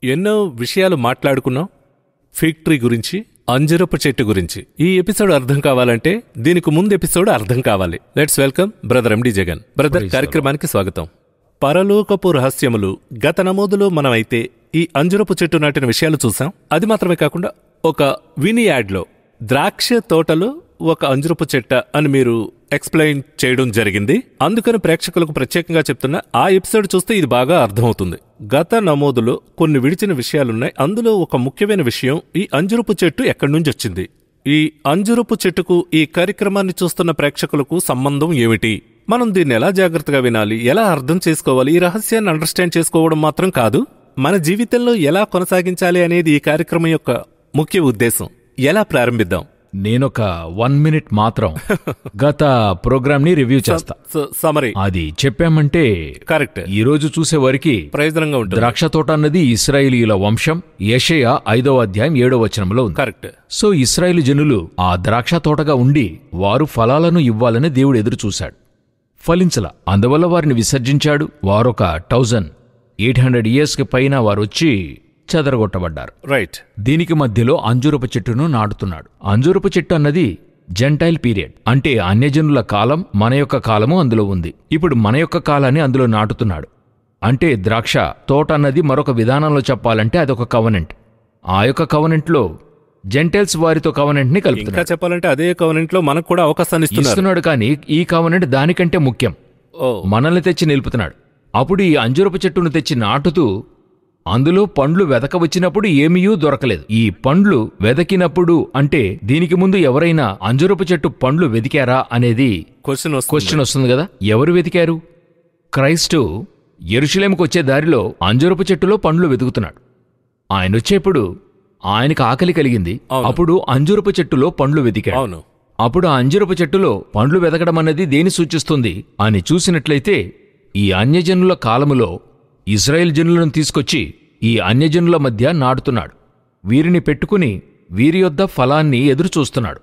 ఎన్నో విషయాలు మాట్లాడుకున్నాం ఫిగ్ ట్రీ గురించి అంజరపు చెట్టు గురించి ఈ ఎపిసోడ్ అర్థం కావాలంటే దీనికి ముందు ఎపిసోడ్ అర్థం కావాలి let's welcome brother MD Jagan brother కార్యక్రమానికి స్వాగతం పరలోకపు రహస్యములు గత నమోదులో మనమైతే ఈ అంజరపు చెట్టు నాటిన విషయాలు చూసాం అది మాత్రమే కాకుండా ఒక విని యాడ్లో ద్రాక్ష తోటలో ఒక అంజరపు చెట్ట అని మీరు ఎక్స్ప్లెయిన్ చేయడం జరిగింది అందుకని ప్రేక్షకులకు ప్రత్యేకంగా చెప్తున్నా ఆ ఎపిసోడ్ చూస్తే ఇది బాగా అర్థమవుతుంది గత నమోదులో కొన్ని విడిచిన విషయాలున్నాయి అందులో ఒక ముఖ్యమైన విషయం ఈ అంజురపు చెట్టు ఎక్కడి నుంచి వచ్చింది ఈ అంజురపు చెట్టుకు ఈ కార్యక్రమాన్ని చూస్తున్న ప్రేక్షకులకు సంబంధం ఏమిటి మనం దీన్ని ఎలా జాగ్రత్తగా వినాలి ఎలా అర్థం చేసుకోవాలి ఈ రహస్యాన్ని అండర్స్టాండ్ చేసుకోవడం మాత్రం కాదు మన జీవితంలో ఎలా కొనసాగించాలి అనేది ఈ కార్యక్రమం యొక్క ముఖ్య ఉద్దేశం ఎలా ప్రారంభిద్దాం నేనొక వన్ మినిట్ మాత్రం గత ప్రోగ్రామ్ ని రివ్యూ చేస్తా సమరీ అది చెప్పామంటే కరెక్ట్ ఈ రోజు చూసే వరకు ప్రయోజనంగా ఉంటుంది ద్రాక్ష తోట అన్నది ఇస్రాయేలీయుల వంశం యెషయా ఐదవ అధ్యాయం ఏడవ వచనంలో ఉంది కరెక్ట్ సో ఇస్రాయేలు జనులు ఆ ద్రాక్ష తోటగా ఉండి వారు ఫలాలను ఇవ్వాలని దేవుడు ఎదురు చూశాడు ఫలించల అందువల్ల వారిని విసర్జించాడు వారొక థౌజండ్ ఎయిట్ హండ్రెడ్ ఇయర్స్కి పైన వారు వచ్చి చెదరగొట్టబడ్డారు రైట్ దీనికి మధ్యలో అంజూరపు చెట్టును నాటుతున్నాడు అంజూరపు చెట్టు అన్నది జెంటైల్ పీరియడ్ అంటే అన్యజనుల కాలం మన యొక్క కాలము అందులో ఉంది ఇప్పుడు మన యొక్క కాలాన్ని అందులో నాటుతున్నాడు అంటే ద్రాక్ష తోట అన్నది మరొక విధానంలో చెప్పాలంటే అదొక కవనెంట్ ఆ యొక్క కవనెంట్లో జెంటైల్స్ వారితో కవనెంట్ని ఇంకా కలుపుతున్నాడు చెప్పాలంటే అదే కవనెంట్ లో మనకు కూడా అవకాశాన్ని ఇస్తున్నారు ఇస్తున్నాడు కానీ ఈ కవనెంట్ దానికంటే ముఖ్యం ఓ మనల్ని తెచ్చి నిలుపుతున్నాడు అప్పుడు ఈ అంజూరపు చెట్టును తెచ్చి నాటుతూ అందులో పండ్లు వెదక వచ్చినప్పుడు ఏమీయూ దొరకలేదు ఈ పండ్లు వెదకినప్పుడు అంటే దీనికి ముందు ఎవరైనా అంజూరపు చెట్టు పండ్లు వెతికారా అనేది క్వశ్చన్ వస్తుంది క్వశ్చన్ వస్తుంది కదా ఎవరు వెతికారు క్రైస్టు ఎరుషలేముకు వచ్చే దారిలో అంజూరపు చెట్టులో పండ్లు వెతుకుతున్నాడు ఆయన వచ్చేప్పుడు ఆయనకు ఆకలి కలిగింది అవును. అప్పుడు అంజూరపు చెట్టులో పండ్లు వెతికాడు అవును అప్పుడు ఆ అంజురపు చెట్టులో పండ్లు వెతకడం అనేది దేని సూచిస్తుంది అని చూసినట్లయితే ఈ అన్యజనుల కాలములో ఇజ్రాయెల్ జనులను తీసుకొచ్చి ఈ అన్యజనుల మధ్య నాటుతున్నాడు వీరిని పెట్టుకుని వీరి యొద్ద ఫలాన్ని ఎదురుచూస్తున్నాడు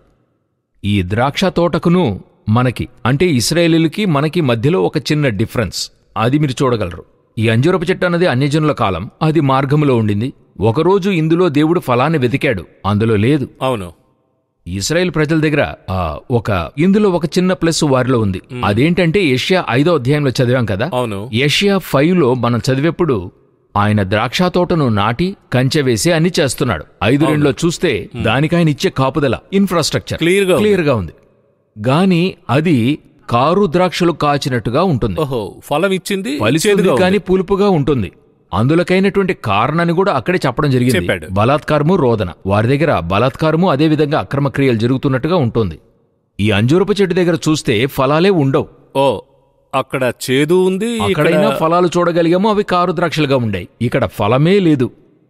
ఈ ద్రాక్ష తోటకును మనకి అంటే ఇస్రాయేలీలకి మనకి మధ్యలో ఒక చిన్న డిఫరెన్స్ అది మీరు చూడగలరు ఈ అంజూరపు చెట్టు అన్నది అన్యజనుల కాలం అది మార్గములో ఉండింది ఒకరోజు ఇందులో దేవుడు ఫలాన్ని వెతికాడు అందులో లేదు అవును ఇస్రాయేల్ ప్రజల దగ్గర ఆ, ఒక ఇందులో ఒక చిన్న ప్లస్ వారిలో ఉంది అదేంటంటే ఏషియా ఐదో అధ్యాయంలో చదివాం కదా అవును ఏషియా ఫైవ్ లో మనం చదివేప్పుడు ఆయన ద్రాక్ష తోటను నాటి కంచె వేసి అన్ని చేస్తున్నాడు ఐదు రెండులో చూస్తే దానికి ఆయన ఇచ్చే కాపుదల ఇన్ఫ్రాస్ట్రక్చర్ Clear గా ఉంది. క్లియర్ గా ఉంది గాని అది కారు ద్రాక్షలు కాచినట్టుగా ఉంటుంది ఓహో ఫలం ఇచ్చింది ఫలిస్తుంది చేదుగా కానీ ఉంది. పులుపుగా ఉంటుంది అందులకైనటువంటి కారణాన్ని కూడా అక్కడే చెప్పడం జరిగింది చెప్పాడు. బలాత్కారము రోదన వారి దగ్గర బలాత్కారము అదే విధంగా అక్రమ క్రియలు జరుగుతున్నట్టుగా ఉంటుంది ఈ అంజూరపు చెట్టు దగ్గర చూస్తే ఫలాలే ఉండవు ఓ అక్కడ చేదు ఉంది ఇక్కడ అక్కడైనా ఫలాలు చూడగలిగాము అవి కారు ద్రాక్షలుగా ఉండాయి ఇక్కడ ఫలమే లేదు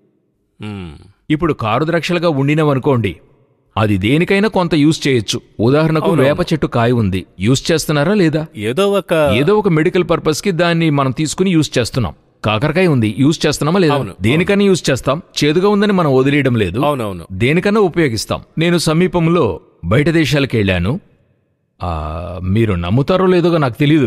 మ్మ్. ఇప్పుడు కారు ద్రాక్షలుగా ఉండినవనుకోండి అది దేనికైనా కొంత యూజ్ చేయొచ్చు ఉదాహరణకు వేప చెట్టు కాయ ఉంది యూజ్ చేస్తున్నారా లేదా ఏదో ఒక ఏదో ఒక మెడికల్ పర్పస్ కి దాన్ని మనం తీసుకుని యూజ్ చేస్తున్నాం కాకరకాయ ఉంది యూజ్ చేస్తున్నామా లేదా అవును, దేనికన్నా యూజ్ చేస్తాం చేదుగా ఉందని మనం వదిలేయడం లేదు అవునవును దేనికన్నా ఉపయోగిస్తాం నేను సమీపంలో బయట దేశాలకు వెళ్ళాను ఆ, మీరు నమ్ముతారో లేదో నాకు తెలీదు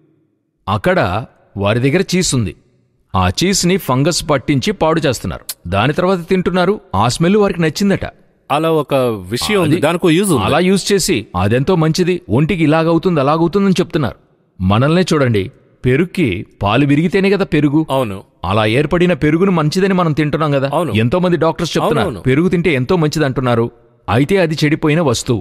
అక్కడ వారి దగ్గర చీజ్ ఉంది ఆ చీజ్ని ఫంగస్ పట్టించి పాడు చేస్తున్నారు దాని తర్వాత తింటున్నారు ఆ స్మెల్ వారికి నచ్చిందట అలా ఒక విషయం ఉంది దానికి యూజ్ ఉంది అలా యూజ్ చేసి అదెంతో మంచిది ఒంటికి ఇలాగవుతుంది అలాగవుతుందని చెప్తున్నారు మనల్నే చూడండి పెరుగుకి పాలు విరిగితేనే కదా పెరుగు అవును అలా ఏర్పడిన పెరుగును మంచిదని మనం తింటున్నాం కదా అవును. ఎంతో మంది డాక్టర్స్ చెప్తున్నారు అవునవును. పెరుగు తింటే ఎంతో మంచిది అంటున్నారు అయితే అది చెడిపోయిన వస్తువు